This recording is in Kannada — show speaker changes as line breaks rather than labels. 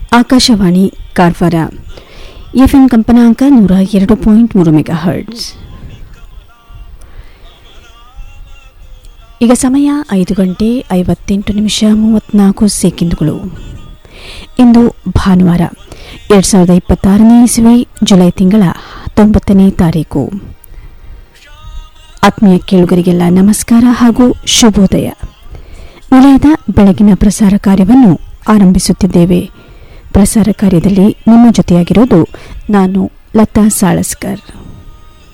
ಆಕಾಶವಾಣಿ ಕಾರವಾರ ಎಫ್ಎಂ ಕಂಪನಾಂಕ ನೂರ ಎರಡು ಪಾಯಿಂಟ್ ಮೂರು ಮೆಗಾ ಹರ್ಟ್ಸ್ ಈಗ ಸಮಯ ಐದು ಗಂಟೆ ಐವತ್ತೆಂಟು ನಿಮಿಷ ಮೂವತ್ತ್ನಾಲ್ಕು ಸೆಕೆಂಡುಗಳು ಇಂದು ಭಾನುವಾರ ಎರಡು ಸಾವಿರದ ಇಪ್ಪತ್ತಾರನೇ ಇಸವಿ ಜುಲೈ ತಿಂಗಳ ತೊಂಬತ್ತನೇ ತಾರೀಕು ಆತ್ಮೀಯ ಕೇಳುಗರಿಗೆಲ್ಲ ನಮಸ್ಕಾರ ಹಾಗೂ ಶುಭೋದಯ ನಿಲಯದ ಬೆಳಗಿನ ಪ್ರಸಾರ ಕಾರ್ಯವನ್ನು ಆರಂಭಿಸುತ್ತಿದ್ದೇವೆ ಪ್ರಸಾರ ಕಾರ್ಯದಲ್ಲಿ ನಿಮ್ಮ ಜೊತೆಯಾಗಿರೋದು ನಾನು ಲತಾ ಸಾಳಸ್ಕರ್